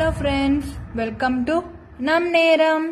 hello friends welcome to நம் நேரம்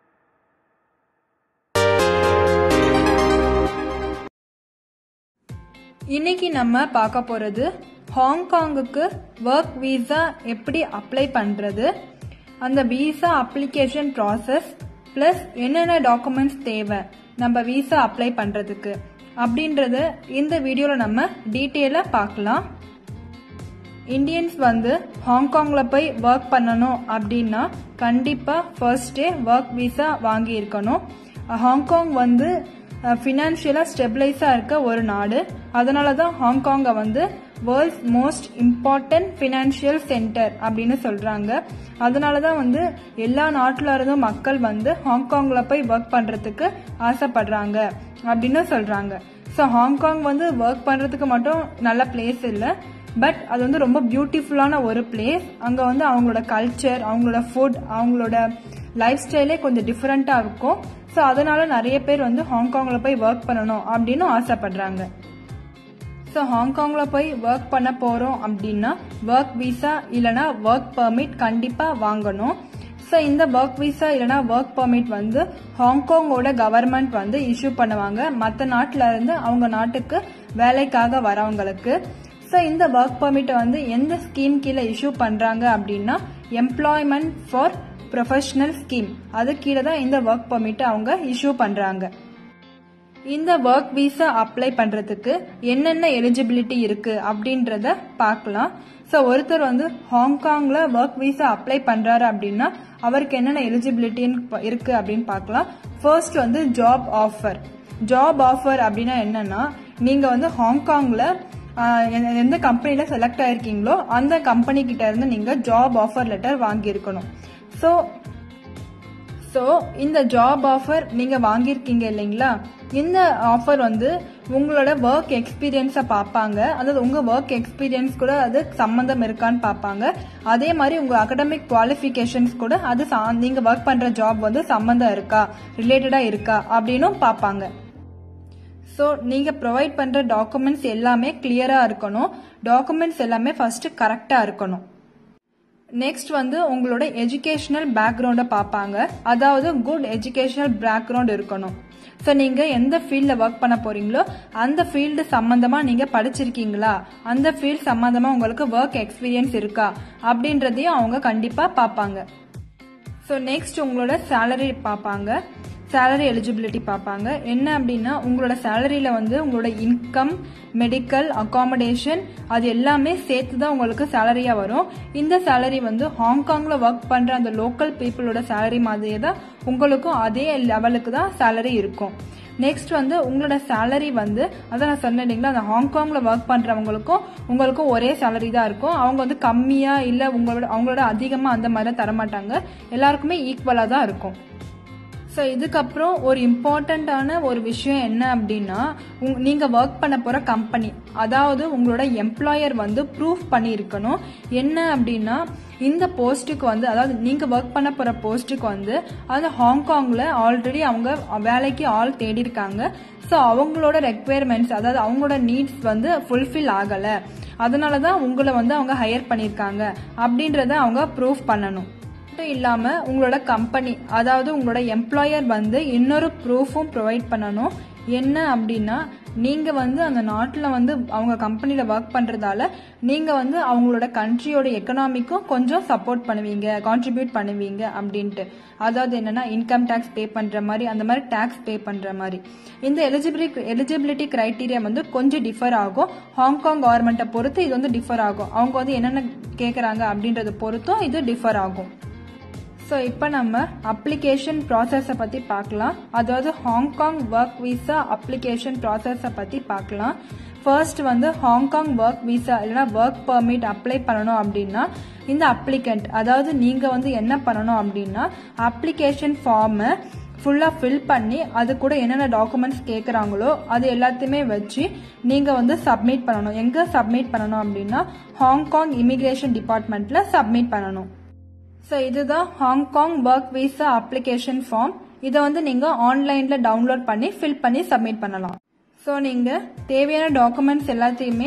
இன்னைக்கு நம்ம பார்க்க போறது ஹாங்காங்குக்கு ஒர்க் வீசா எப்படி அப்ளை பண்றது அந்த வீசா அப்ளிகேஷன் ப்ராசஸ் ப்ளஸ் என்னென்ன டாக்குமெண்ட்ஸ் தேவை நம்ம வீசா அப்ளை பண்றதுக்கு அப்படின்றத இந்த வீடியோவில் நம்ம டீட்டெயிலாக பார்க்கலாம் இந்தியன்ஸ் வந்து ஹாங்காங்ல போய் ஒர்க் பண்ணணும் அப்படின்னா கண்டிப்பா ஃபர்ஸ்ட் டே ஒர்க் விசா வாங்கி இருக்கணும் ஹாங்காங் வந்து ஃபினான்ஷியலா ஸ்டெபிளைஸா இருக்க ஒரு நாடு அதனால தான் ஹாங்காங்கை வந்து world's most important financial centre அப்படின்னு சொல்றாங்க அதனால தான் வந்து எல்லா நாட்டில இருந்தும் மக்கள் வந்து ஹாங்காங்ல போய் ஒர்க் பண்றதுக்கு ஆசைப்படுறாங்க அப்படின்னு சொல்றாங்க ஸோ ஹாங்காங் வந்து ஒர்க் பண்றதுக்கு மட்டும் நல்ல பிளேஸ் இல்லை பட் அது வந்து ரொம்ப பியூட்டிஃபுல்லான ஒரு பிளேஸ் அங்கே வந்து அவங்களோட கல்ச்சர் அவங்களோட ஃபுட் அவங்களோட லைஃப் ஸ்டைலே கொஞ்சம் டிஃப்ரெண்ட்டாக இருக்கும் ஸோ அதனால நிறைய பேர் வந்து ஹாங்காங்கில் போய் ஒர்க் பண்ணணும் அப்படின்னு ஆசைப்படுறாங்க ஸோ ஹாங்காங்கில் போய் ஒர்க் பண்ண போகிறோம் அப்படின்னா ஒர்க் விசா இல்லைனா ஒர்க் பர்மிட் கண்டிப்பாக வாங்கணும் ஸோ இந்த ஒர்க் விசா இல்லைனா ஒர்க் பர்மிட் வந்து ஹாங்காங்கோட கவர்மெண்ட் வந்து இஷ்யூ பண்ணுவாங்க மற்ற நாட்டில இருந்து அவங்க நாட்டுக்கு வேலைக்காக வரவங்களுக்கு ஸோ இந்த ஒர்க் பர்மிட்டை வந்து எந்த ஸ்கீம் கீழே இஷ்யூ பண்ணுறாங்க அப்படின்னா எம்ப்ளாய்மெண்ட் ஃபார் ப்ரொஃபஷனல் ஸ்கீம் அது கீழே தான் இந்த ஒர்க் பர்மிட்டை அவங்க இஷ்யூ பண்ணுறாங்க இந்த ஒர்க் விசா அப்ளை பண்ணுறதுக்கு என்னென்ன எலிஜிபிலிட்டி இருக்கு அப்படின்றத பார்க்கலாம் ஸோ ஒருத்தர் வந்து ஹாங்காங்கில் ஒர்க் விசா அப்ளை பண்ணுறாரு அப்படின்னா அவருக்கு என்னென்ன எலிஜிபிலிட்டின்னு இருக்கு அப்படின்னு பார்க்கலாம் ஃபர்ஸ்ட் வந்து ஜாப் ஆஃபர் ஜாப் ஆஃபர் அப்படின்னா என்னன்னா நீங்கள் வந்து ஹாங்காங்கில் எந்த கம்பெனியில் செலக்ட் ஆயிருக்கீங்களோ அந்த கம்பெனி கிட்ட இருந்து நீங்கள் ஜாப் ஆஃபர் லெட்டர் வாங்கியிருக்கணும் ஸோ ஸோ இந்த ஜாப் ஆஃபர் நீங்கள் வாங்கியிருக்கீங்க இல்லைங்களா இந்த ஆஃபர் வந்து உங்களோட ஒர்க் எக்ஸ்பீரியன்ஸை பார்ப்பாங்க அதாவது உங்கள் ஒர்க் எக்ஸ்பீரியன்ஸ் கூட அது சம்மந்தம் இருக்கான்னு பார்ப்பாங்க அதே மாதிரி உங்கள் அகடமிக் குவாலிஃபிகேஷன்ஸ் கூட அது நீங்கள் ஒர்க் பண்ணுற ஜாப் வந்து சம்மந்தம் இருக்கா ரிலேட்டடாக இருக்கா அப்படின்னும் பார்ப்பாங்க ஸோ நீங்கள் ப்ரொவைட் பண்ணுற டாக்குமெண்ட்ஸ் எல்லாமே கிளியராக இருக்கணும் டாக்குமெண்ட்ஸ் எல்லாமே ஃபர்ஸ்ட் கரெக்டாக இருக்கணும் நெக்ஸ்ட் வந்து உங்களோட எஜுகேஷனல் பேக்ரவுண்டை பார்ப்பாங்க அதாவது குட் எஜுகேஷனல் பேக்ரவுண்ட் இருக்கணும் ஸோ நீங்கள் எந்த ஃபீல்டில் ஒர்க் பண்ண போறீங்களோ அந்த ஃபீல்டு சம்மந்தமாக நீங்கள் படிச்சிருக்கீங்களா அந்த ஃபீல்ட் சம்மந்தமாக உங்களுக்கு ஒர்க் எக்ஸ்பீரியன்ஸ் இருக்கா அப்படின்றதையும் அவங்க கண்டிப்பாக பார்ப்பாங்க ஸோ நெக்ஸ்ட் உங்களோட சேலரி பார்ப்பாங்க சேலரி எலிஜிபிலிட்டி பார்ப்பாங்க என்ன அப்படின்னா உங்களோட சேலரியில் வந்து உங்களோட இன்கம் மெடிக்கல் அகாமடேஷன் அது எல்லாமே சேர்த்து தான் உங்களுக்கு சேலரியாக வரும் இந்த சேலரி வந்து ஹாங்காங்கில் ஒர்க் பண்ணுற அந்த லோக்கல் பீப்புளோட சேலரி மாதிரியே தான் உங்களுக்கும் அதே லெவலுக்கு தான் சேலரி இருக்கும் நெக்ஸ்ட் வந்து உங்களோட சேலரி வந்து அதான் நான் சொன்னேன் இல்லைங்களா அந்த ஹாங்காங்கில் ஒர்க் பண்ணுறவங்களுக்கும் உங்களுக்கும் ஒரே சேலரி தான் இருக்கும் அவங்க வந்து கம்மியாக இல்லை உங்களோட அவங்களோட அதிகமாக அந்த மாதிரி தரமாட்டாங்க எல்லாருக்குமே ஈக்குவலாக தான் இருக்கும் ஸோ இதுக்கப்புறம் ஒரு இம்பார்ட்டண்ட்டான ஒரு விஷயம் என்ன அப்படின்னா நீங்கள் ஒர்க் பண்ண போகிற கம்பெனி அதாவது உங்களோட எம்ப்ளாயர் வந்து ப்ரூஃப் பண்ணியிருக்கணும் என்ன அப்படின்னா இந்த போஸ்ட்டுக்கு வந்து அதாவது நீங்கள் ஒர்க் பண்ண போகிற போஸ்ட்டுக்கு வந்து அது ஹாங்காங்கில் ஆல்ரெடி அவங்க வேலைக்கு ஆள் தேடி இருக்காங்க ஸோ அவங்களோட ரெக்குயர்மெண்ட்ஸ் அதாவது அவங்களோட நீட்ஸ் வந்து ஃபுல்ஃபில் ஆகலை அதனால தான் உங்களை வந்து அவங்க ஹையர் பண்ணியிருக்காங்க அப்படின்றத அவங்க ப்ரூஃப் பண்ணணும் மட்டும் இல்லாம உங்களோட கம்பெனி அதாவது உங்களோட எம்ப்ளாயர் வந்து இன்னொரு ப்ரூஃபும் ப்ரொவைட் பண்ணணும் என்ன அப்படின்னா நீங்க வந்து அந்த நாட்டில் வந்து அவங்க கம்பெனியில ஒர்க் பண்றதால நீங்க வந்து அவங்களோட கண்ட்ரியோட எக்கனாமிக்கும் கொஞ்சம் சப்போர்ட் பண்ணுவீங்க கான்ட்ரிபியூட் பண்ணுவீங்க அப்படின்ட்டு அதாவது என்னன்னா இன்கம் டேக்ஸ் பே பண்ற மாதிரி அந்த மாதிரி டேக்ஸ் பே பண்ற மாதிரி இந்த எலிஜிபிலிட்டி எலிஜிபிலிட்டி கிரைட்டீரியா வந்து கொஞ்சம் டிஃபர் ஆகும் ஹாங்காங் கவர்மெண்ட்டை பொறுத்து இது வந்து டிஃபர் ஆகும் அவங்க வந்து என்னென்ன கேட்குறாங்க அப்படின்றத பொறுத்தும் இது டிஃபர் ஆகும் ஸோ இப்போ நம்ம அப்ளிகேஷன் ப்ராசஸை பற்றி பார்க்கலாம் அதாவது ஹாங்காங் ஒர்க் விசா அப்ளிகேஷன் ப்ராசஸை பற்றி பார்க்கலாம் ஃபர்ஸ்ட் வந்து ஹாங்காங் ஒர்க் விசா இல்லைனா ஒர்க் பர்மிட் அப்ளை பண்ணணும் அப்படின்னா இந்த அப்ளிகண்ட் அதாவது நீங்கள் வந்து என்ன பண்ணணும் அப்படின்னா அப்ளிகேஷன் ஃபார்மை ஃபுல்லாக ஃபில் பண்ணி அது கூட என்னென்ன டாக்குமெண்ட்ஸ் கேட்குறாங்களோ அது எல்லாத்தையுமே வச்சு நீங்கள் வந்து சப்மிட் பண்ணணும் எங்கே சப்மிட் பண்ணணும் அப்படின்னா ஹாங்காங் இமிகிரேஷன் டிபார்ட்மெண்ட்டில் சப்மிட் பண்ணணும் ஸோ இதுதான் Hong Kong work visa application form இதை வந்து நீங்கள் ஆன்லைனில் டவுன்லோட் பண்ணி ஃபில் பண்ணி சப்மிட் பண்ணலாம் ஸோ நீங்கள் தேவையான டாக்குமெண்ட்ஸ் எல்லாத்தையுமே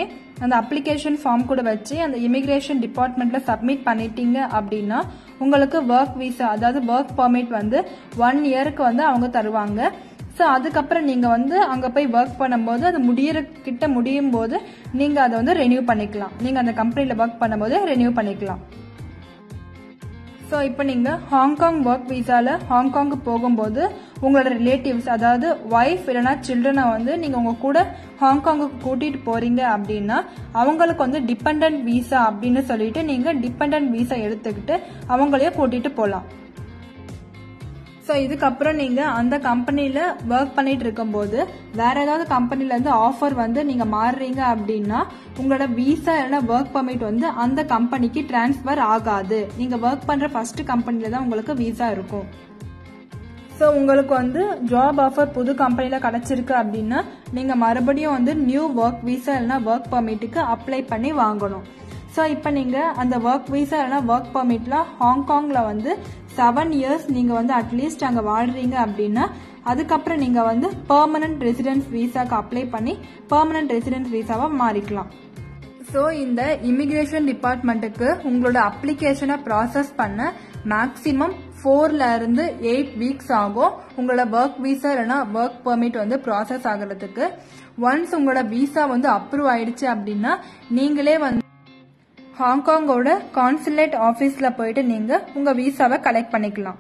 அந்த அப்ளிகேஷன் ஃபார்ம் கூட வச்சு அந்த இமிகிரேஷன் டிபார்ட்மெண்ட்ல சப்மிட் பண்ணிட்டீங்க அப்படின்னா உங்களுக்கு ஒர்க் விசா அதாவது ஒர்க் பர்மிட் வந்து ஒன் இயருக்கு வந்து அவங்க தருவாங்க ஸோ அதுக்கப்புறம் நீங்கள் வந்து அங்கே போய் ஒர்க் பண்ணும்போது அது முடியிற கிட்ட முடியும் போது நீங்கள் அதை வந்து ரெனியூ பண்ணிக்கலாம் நீங்கள் அந்த கம்பெனியில் ஒர்க் பண்ணும்போது ரெனியூ பண்ணிக்கலாம் ஸோ இப்போ நீங்கள் ஹாங்காங் ஒர்க் விசாவில் ஹாங்காங்க்கு போகும்போது உங்களோட ரிலேட்டிவ்ஸ் அதாவது ஒய்ஃப் இல்லைனா சில்ட்ரனை வந்து நீங்கள் உங்கள் கூட ஹாங்காங்குக்கு கூட்டிகிட்டு போகிறீங்க அப்படின்னா அவங்களுக்கு வந்து டிபெண்ட் விசா அப்படின்னு சொல்லிட்டு நீங்கள் டிபெண்ட் விசா எடுத்துக்கிட்டு அவங்களையும் கூட்டிகிட்டு போகலாம் ஸோ இதுக்கப்புறம் நீங்கள் அந்த கம்பெனியில் ஒர்க் பண்ணிட்டு இருக்கும்போது வேற ஏதாவது கம்பெனிலேருந்து ஆஃபர் வந்து நீங்கள் மாறுறீங்க அப்படின்னா உங்களோட விசா இல்லைனா ஒர்க் பர்மிட் வந்து அந்த கம்பெனிக்கு டிரான்ஸ்ஃபர் ஆகாது நீங்கள் ஒர்க் பண்ணுற ஃபர்ஸ்ட் கம்பெனியில் தான் உங்களுக்கு விசா இருக்கும் ஸோ உங்களுக்கு வந்து ஜாப் ஆஃபர் புது கம்பெனியில் கிடச்சிருக்கு அப்படின்னா நீங்கள் மறுபடியும் வந்து நியூ ஒர்க் விசா இல்லைனா ஒர்க் பர்மிட்டுக்கு அப்ளை பண்ணி வாங்கணும் ஸோ இப்போ நீங்கள் அந்த ஒர்க் விசா இல்லைனா ஒர்க் பர்மிட்ல ஹாங்காங்கில் வந்து செவன் இயர்ஸ் நீங்கள் வந்து அட்லீஸ்ட் அங்கே வாழ்றீங்க அப்படின்னா அதுக்கப்புறம் நீங்கள் வந்து பெர்மனன்ட் ரெசிடென்ஸ் விசாக்கு அப்ளை பண்ணி பெர்மனன்ட் ரெசிடென்ஸ் விசாவாக மாறிக்கலாம் ஸோ இந்த இமிகிரேஷன் டிபார்ட்மெண்ட்டுக்கு உங்களோட அப்ளிகேஷனை ப்ராசஸ் பண்ண மேக்ஸிமம் ஃபோர்ல இருந்து எயிட் வீக்ஸ் ஆகும் உங்களோட ஒர்க் விசா இல்லைனா ஒர்க் பெர்மிட் வந்து ப்ராசஸ் ஆகிறதுக்கு ஒன்ஸ் உங்களோட விசா வந்து அப்ரூவ் ஆயிடுச்சு அப்படின்னா நீங்களே வந்து ஹாங்காங்கோட கான்சுலேட் ஆஃபீஸில் போயிட்டு நீங்கள் உங்கள் விசாவை கலெக்ட் பண்ணிக்கலாம்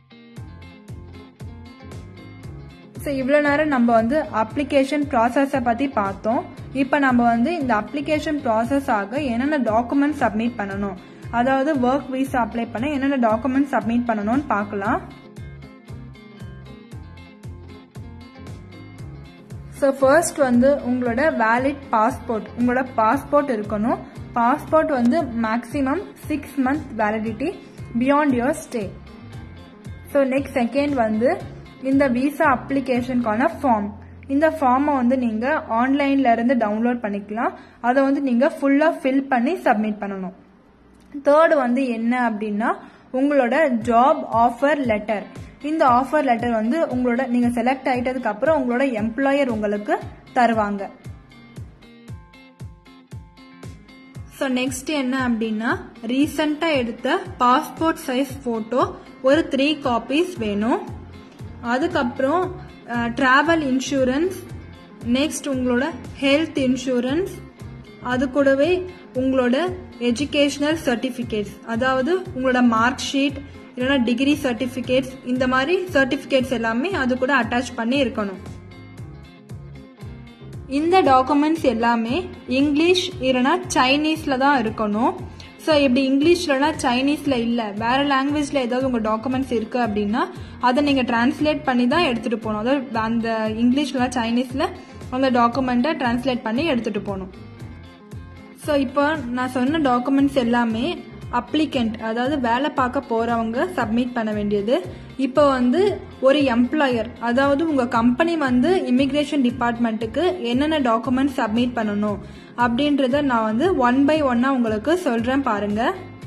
ஸோ இவ்வளோ நேரம் நம்ம வந்து அப்ளிகேஷன் ப்ராசஸை பற்றி பார்த்தோம் இப்போ நம்ம வந்து இந்த அப்ளிகேஷன் ப்ராசஸ் ஆக என்னென்ன டாக்குமெண்ட் சப்மிட் பண்ணணும் அதாவது ஒர்க் விசா அப்ளை பண்ண என்னென்ன டாக்குமெண்ட் சப்மிட் பண்ணணும்னு பார்க்கலாம் ஸோ ஃபர்ஸ்ட் வந்து உங்களோட வேலிட் பாஸ்போர்ட் உங்களோட பாஸ்போர்ட் இருக்கணும் பாஸ்போர்ட் வந்து maximum six month validity beyond your stay so next second வந்து இந்த விசா அப்ளிகேஷனுக்கான ஃபார்ம் இந்த ஃபார்மை வந்து நீங்கள் ஆன்லைன்ல இருந்து டவுன்லோட் பண்ணிக்கலாம் அதை வந்து நீங்கள் ஃபுல்லாக ஃபில் பண்ணி சப்மிட் பண்ணணும் தேர்ட் வந்து என்ன அப்படின்னா உங்களோட ஜாப் ஆஃபர் லெட்டர் இந்த ஆஃபர் லெட்டர் வந்து உங்களோட நீங்கள் செலக்ட் ஆயிட்டதுக்கு அப்புறம் உங்களோட எம்ப்ளாயர் உங்களுக்கு தருவாங்க ஸோ நெக்ஸ்ட் என்ன அப்படின்னா ரீசண்டாக எடுத்த பாஸ்போர்ட் சைஸ் ஃபோட்டோ ஒரு த்ரீ காப்பீஸ் வேணும் அதுக்கப்புறம் ட்ராவல் இன்சூரன்ஸ் நெக்ஸ்ட் உங்களோட ஹெல்த் இன்சூரன்ஸ் அது கூடவே உங்களோட எஜுகேஷ்னல் சர்டிஃபிகேட்ஸ் அதாவது உங்களோட மார்க் ஷீட் இல்லைனா டிகிரி சர்டிஃபிகேட்ஸ் இந்த மாதிரி சர்டிஃபிகேட்ஸ் எல்லாமே அது கூட அட்டாச் பண்ணி இருக்கணும் இந்த டாக்குமெண்ட்ஸ் எல்லாமே இங்கிலீஷ் இல்லைனா சைனீஸில் தான் இருக்கணும் ஸோ இப்படி இங்கிலீஷ்லனா சைனீஸில் இல்லை வேற லாங்குவேஜில் ஏதாவது உங்கள் டாக்குமெண்ட்ஸ் இருக்குது அப்படின்னா அதை நீங்கள் டிரான்ஸ்லேட் பண்ணி தான் எடுத்துகிட்டு போகணும் அதாவது அந்த இங்கிலீஷ்லாம் சைனீஸில் அந்த டாக்குமெண்ட்டை டிரான்ஸ்லேட் பண்ணி எடுத்துகிட்டு போகணும் ஸோ இப்போ நான் சொன்ன டாக்குமெண்ட்ஸ் எல்லாமே அப்ளிகண்ட் அதாவது வேலை பார்க்க போறவங்க சப்மிட் பண்ண வேண்டியது இப்போ வந்து ஒரு எம்ப்ளாயர் அதாவது உங்க கம்பெனி வந்து இமிகிரேஷன் டிபார்ட்மெண்ட்டுக்கு என்னென்ன டாக்குமெண்ட் சப்மிட் பண்ணணும் அப்படின்றத நான் வந்து ஒன் பை ஒன்னா உங்களுக்கு சொல்றேன் பாருங்க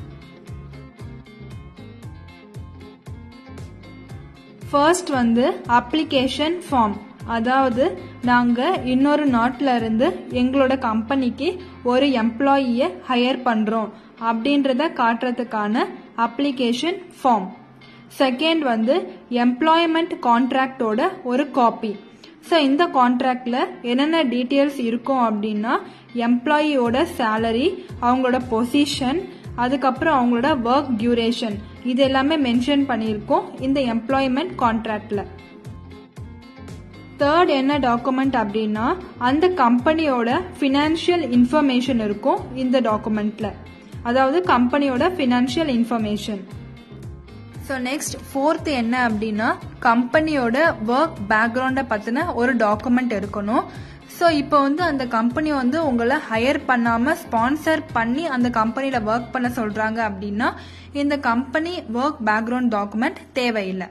ஃபர்ஸ்ட் வந்து அப்ளிகேஷன் ஃபார்ம் அதாவது நாங்கள் இன்னொரு நாட்டில் இருந்து எங்களோட கம்பெனிக்கு ஒரு எம்ப்ளாயியை ஹையர் பண்ணுறோம் அப்படின்றத காட்டுறதுக்கான அப்ளிகேஷன் ஃபார்ம் செகண்ட் வந்து எம்ப்ளாய்மெண்ட் கான்ட்ராக்டோட ஒரு காப்பி ஸோ இந்த கான்ட்ராக்டில் என்னென்ன டீட்டெயில்ஸ் இருக்கும் அப்படின்னா எம்ப்ளாயியோட சேலரி அவங்களோட பொசிஷன் அதுக்கப்புறம் அவங்களோட ஒர்க் டியூரேஷன் இது எல்லாமே மென்ஷன் பண்ணியிருக்கோம் இந்த எம்ப்ளாய்மெண்ட் கான்ட்ராக்டில் தேர்ட் என்ன டாக்குமெண்ட் அப்படின்னா அந்த கம்பெனியோட ஃபினான்ஷியல் இன்ஃபர்மேஷன் இருக்கும் இந்த டாக்குமெண்ட்ல அதாவது கம்பெனியோட financial information so next fourth என்ன அப்படின்னா கம்பெனியோட ஒர்க் பேக்ரவுண்டை பற்றின ஒரு டாக்குமெண்ட் இருக்கணும் ஸோ இப்போ வந்து அந்த கம்பெனி வந்து உங்களை ஹையர் பண்ணாமல் ஸ்பான்சர் பண்ணி அந்த கம்பெனியில் ஒர்க் பண்ண சொல்கிறாங்க அப்படின்னா இந்த கம்பெனி ஒர்க் பேக்ரவுண்ட் டாக்குமெண்ட் தேவையில்லை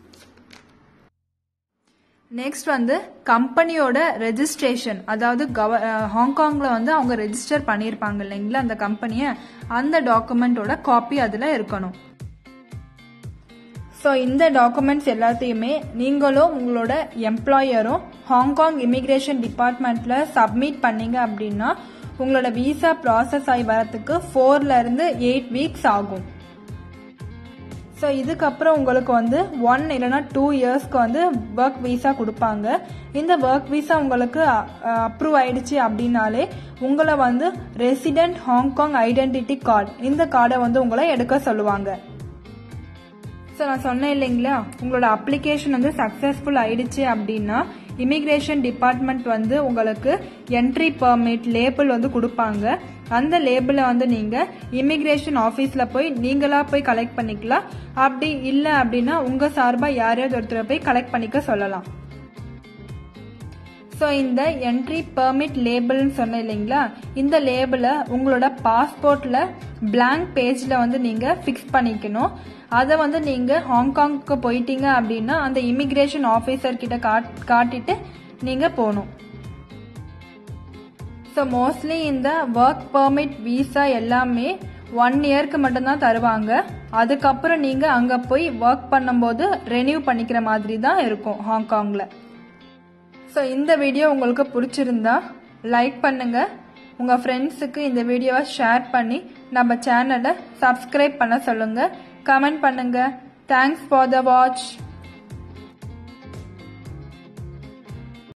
நெக்ஸ்ட் வந்து கம்பெனியோட ரெஜிஸ்ட்ரேஷன் அதாவது கவ ஹாங்காங்கில் வந்து அவங்க ரெஜிஸ்டர் பண்ணியிருப்பாங்க இல்லைங்களா அந்த கம்பெனியை அந்த டாக்குமெண்ட்டோட காப்பி அதில் இருக்கணும் ஸோ இந்த டாக்குமெண்ட்ஸ் எல்லாத்தையுமே நீங்களும் உங்களோட எம்ப்ளாயரும் ஹாங்காங் இமிகிரேஷன் டிபார்ட்மெண்ட்டில் சப்மிட் பண்ணீங்க அப்படின்னா உங்களோட விசா ப்ராசஸ் ஆகி வரத்துக்கு ஃபோர்ல இருந்து எயிட் வீக்ஸ் ஆகும் ஸோ இதுக்கப்புறம் உங்களுக்கு வந்து ஒன் இல்லைனா டூ இயர்ஸ்க்கு வந்து ஒர்க் விசா கொடுப்பாங்க இந்த ஒர்க் விசா உங்களுக்கு அப்ரூவ் ஆயிடுச்சு அப்படின்னாலே உங்களை வந்து ரெசிடென்ட் ஹாங்காங் ஐடென்டிட்டி கார்டு இந்த கார்டை வந்து உங்களை எடுக்க சொல்லுவாங்க ஸோ நான் சொன்னேன் இல்லைங்களா உங்களோட அப்ளிகேஷன் வந்து சக்ஸஸ்ஃபுல் ஆயிடுச்சு அப்படின்னா இமிக்ரேஷன் டிபார்ட்மெண்ட் வந்து உங்களுக்கு என்ட்ரி பர்மிட் லேபிள் வந்து கொடுப்பாங்க அந்த லேபிளை வந்து நீங்கள் இமிக்ரேஷன் ஆஃபீஸில் போய் நீங்களாக போய் கலெக்ட் பண்ணிக்கலாம் அப்படி இல்லை அப்படின்னா உங்கள் சார்பாக யாரையாவது ஒருத்தரை போய் கலெக்ட் பண்ணிக்க சொல்லலாம் ஸோ இந்த என்ட்ரி பெர்மிட் லேபிள்னு சொன்னேன் இல்லைங்களா இந்த லேபிளை உங்களோட பாஸ்போர்ட்டில் பிளாங்க் பேஜில் வந்து நீங்கள் ஃபிக்ஸ் பண்ணிக்கணும் அதை வந்து நீங்கள் ஹாங்காங்க்கு போயிட்டீங்க அப்படின்னா அந்த இமிக்ரேஷன் ஆஃபீஸர் கிட்ட காட் காட்டிட்டு நீங்கள் போகணும் ஸோ மோஸ்ட்லி இந்த ஒர்க் பெர்மிட் விசா எல்லாமே ஒன் இயர்க்கு மட்டும்தான் தருவாங்க அதுக்கப்புறம் நீங்கள் அங்கே போய் ஒர்க் பண்ணும்போது ரெனியூ பண்ணிக்கிற மாதிரி தான் இருக்கும் ஹாங்காங்கில் ஸோ இந்த வீடியோ உங்களுக்கு பிடிச்சிருந்தா லைக் பண்ணுங்க உங்கள் ஃப்ரெண்ட்ஸுக்கு இந்த வீடியோவை ஷேர் பண்ணி நம்ம சேனலை சப்ஸ்கிரைப் பண்ண சொல்லுங்கள் கமெண்ட் பண்ணுங்க தேங்க்ஸ் ஃபார் த வாட்ச்